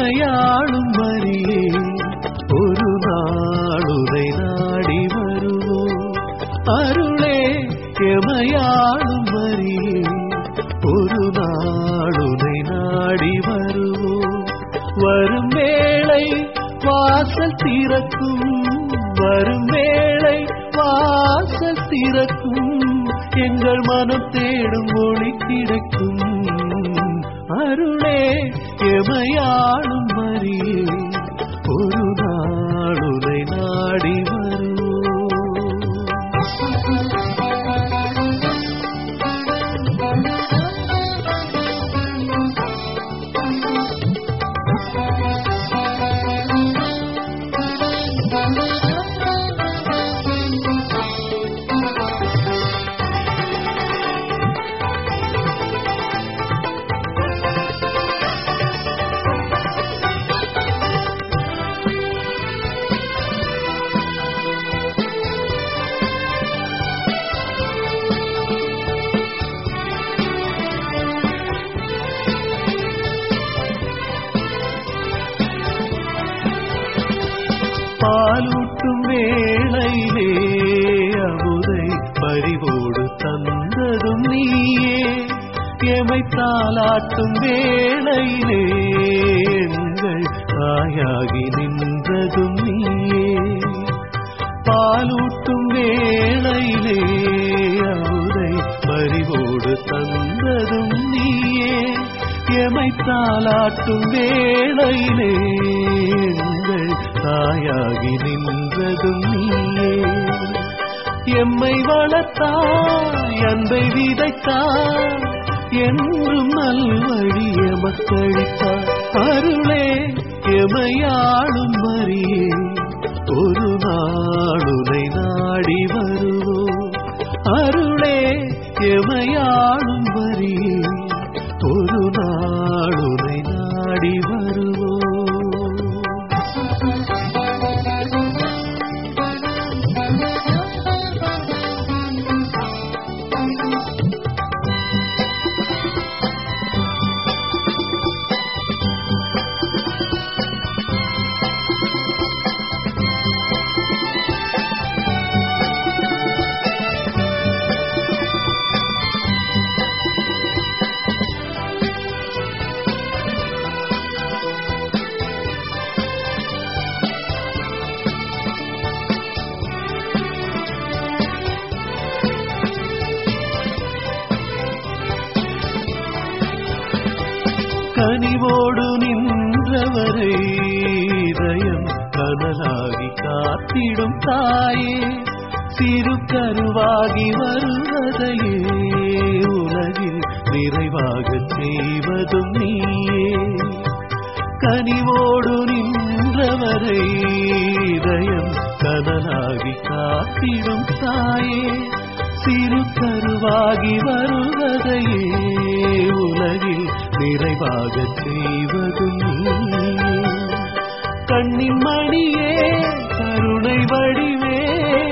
எமையாளும் மரியே ஒரு நாளுரை நாடி வருவோம் அருளே எமையாளும் மரியே ஒரு நாளுரை நாடி வருவோம் வரும் வேளை வாசல் திறக்கும் வரும் வேளை வாசல் திறக்கும் எங்கள் மனம் தேடும் மொழி கிடைக்கும் அருளே எமையாளும் மரியே ஒரு நாளுரை நாடி வருவோம் பாலூட்டும் வேளையிலே அமுதை பறிவோடு தந்ததும் நீயே எமை தாலாட்டும் வேளையிலே எங்கள் தாயாகி நின்றதும் நீயே பாலூட்டும் வேளையிலே அமுதை பறிவோடு தந்ததும் நீயே எமை தாலாட்டும் வேளையிலே எங்கள் தாயாகி நின்றதும் நீயே எம்மை வளர்த்தாய் அன்பை விதைத்தாய் என்றும் நல்வழி எமக்களித்தாய் அருளே எமையாளும் மரியே ஒரு நாளுனை நாடி வருவோம் அருளே எமையாளும் மரியே ஒரு நாளுனை நாடி வருவோம் கனிவோடு நின்றவரை இதயம் கனலாகி காத்திடும் தாயே சிறு கருவாகி வருவதையே உலகில் நிறைவாகச் செய்வதும் நீயே கனிவோடு நின்றவரை இதயம் கனலாகி காத்திடும் தாயே சிறு கருவாகி வருவதையே உலகில் நிறைவாகச் செய்வதும் நீயே கண்ணின் மணியே கருணை வடிவே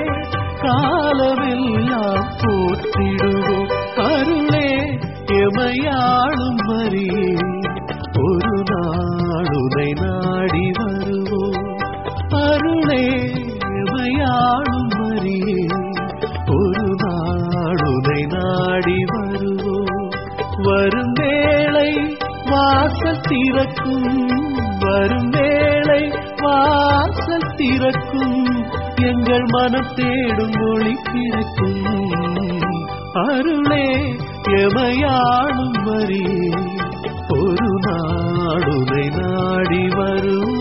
காலமெல்லாம் போற்றிடுவோம் அருளே எமையாளும் மரியே ஒரு நாளுனை நாடி வருவோம் அருளே எமையாளும் மரியே ஒரு நாளுனை நாடி வருவோம் வரும் வேளை வாசல் திறக்கும் வரும் வேளை வாசல் திறக்கும் எங்கள் மனம் தேடும் மொழி கிடைக்கும் அருளே எமையாளும் மரியே ஒரு நாடுனை நாடி வரும்